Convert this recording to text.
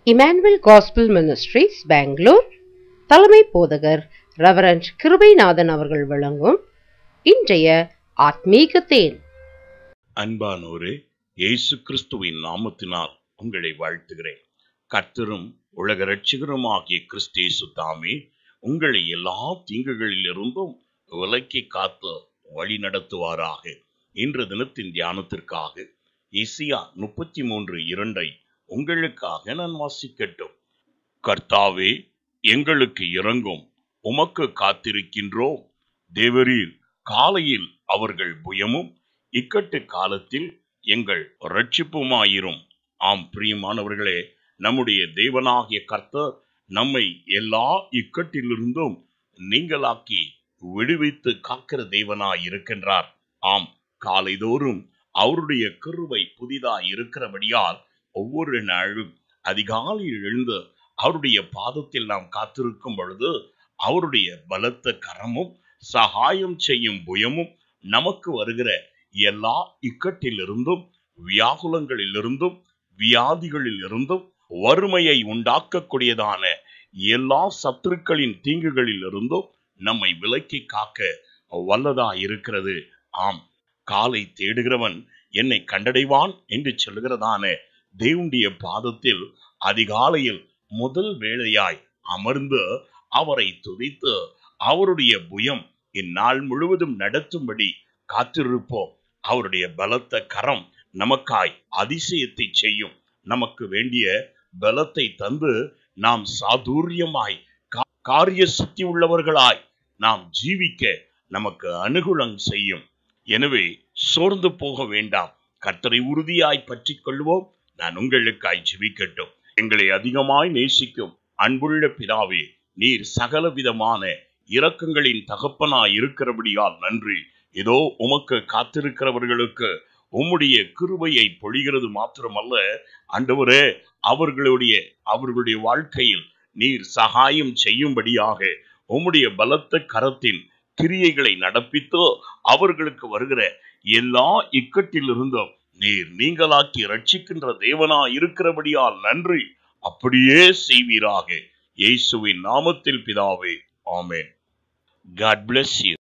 Emmanuel gospel ministries Bangalore தலைமை போதகர் reverend Kirubanathan அவர்கள் வழங்கும் இன்றைய ஆத்மீக தேன் அன்பானோரே இயேசு கிறிஸ்துவின் நாமத்தினால் உங்களை வாழ்த்துகிறேன் கர்த்தரும் உலக ரட்சகருமாகிய கிறிஸ்தேசு தாமே உங்களை எல்லா தீங்குகளிலிருந்தும் விலக்கி காத்து வழி நடத்துவாராக இன்று தினத்தின் தியானத்திற்காக இசியா முப்பத்தி மூன்று இரண்டை உங்களுக்காக நான் வாசிக்கட்டும் கர்த்தாவே எங்களுக்கு இறங்கும் உமக்கு காத்திருக்கின்றோம் தேவரீர் காலையில் அவர்கள் புயமும் இக்கட்டு காலத்தில் எங்கள் ரட்சிப்புமாயிரும் ஆம் பிரியமானவர்களே நம்முடைய தேவனாகிய கர்த்தர் நம்மை எல்லா இக்கட்டிலிருந்தும் நீங்களாக்கி விடுவித்து காக்கிற தேவனாய் இருக்கின்றார் ஆம் காலைதோறும் அவருடைய கிருபை புதிதாய் இருக்கிறபடியால் ஒவ்வொரு நாளும் அதிகாலையில் எழுந்து அவருடைய பாதத்தில் நாம் காத்திருக்கும் பொழுது அவருடைய பலத்த கரமும் சகாயம் செய்யும் புயமும் நமக்கு வருகிற எல்லா இக்கட்டிலிருந்தும் வியாகுலங்களிலிருந்தும் வியாதிகளிலிருந்தும் வறுமையை உண்டாக்கக்கூடியதான எல்லா சத்துருக்களின் தீங்குகளில் இருந்தும் நம்மை விலக்கி காக்க வல்லதா இருக்கிறது ஆம் காலை தேடுகிறவன் என்னை கண்டடைவான் என்று சொல்லுகிறதான தேவனுடைய பாதத்தில் அதிகாலையில் முதல் வேளையாய் அமர்ந்து அவரை துதித்து அவருடைய புயம் இந்நாள் முழுவதும் நடத்தும்படி காத்திருப்போம் அவருடைய பலத்த கரம் நமக்காய் அதிசயத்தை செய்யும் நமக்கு வேண்டிய பலத்தை தந்து நாம் சாதுரியமாய் கா- காரிய சுத்தி உள்ளவர்களாய் நாம் ஜீவிக்க நமக்கு அனுகூலம் செய்யும் எனவே சோர்ந்து போக வேண்டாம் கர்த்தரை உறுதியாய் பற்றிக் கொள்வோம் நான் உங்களுக்காய் ஜெபிக்கட்டும் எங்களை அதிகமாய் நேசிக்கும் அன்புள்ள பிதாவே நீர் சகல விதமான இரக்கங்களின் தகப்பனாய் இருக்கிறபடியால் நன்றி இதோ உமக்கு காத்திருக்கிறவர்களுக்கு உம்முடைய கிருபையை பொழிகிறது மாத்திரமல்ல ஆண்டவரே அவர்களுடைய அவர்களுடைய வாழ்க்கையில் நீர் சகாயம் செய்யும்படியாக உம்முடைய பலத்த கரத்தின் கிரியைகளை நடப்பித்து அவர்களுக்கு வருகிற எல்லா இக்கட்டிலிருந்தும் நீர் நீங்களாக்கி ரட்சிக்கின்ற தேவனா இருக்கிறபடியால் நன்றி அப்படியே செய்வீராக இயேசுவின் நாமத்தில் பிதாவே ஆமென் காட் bless you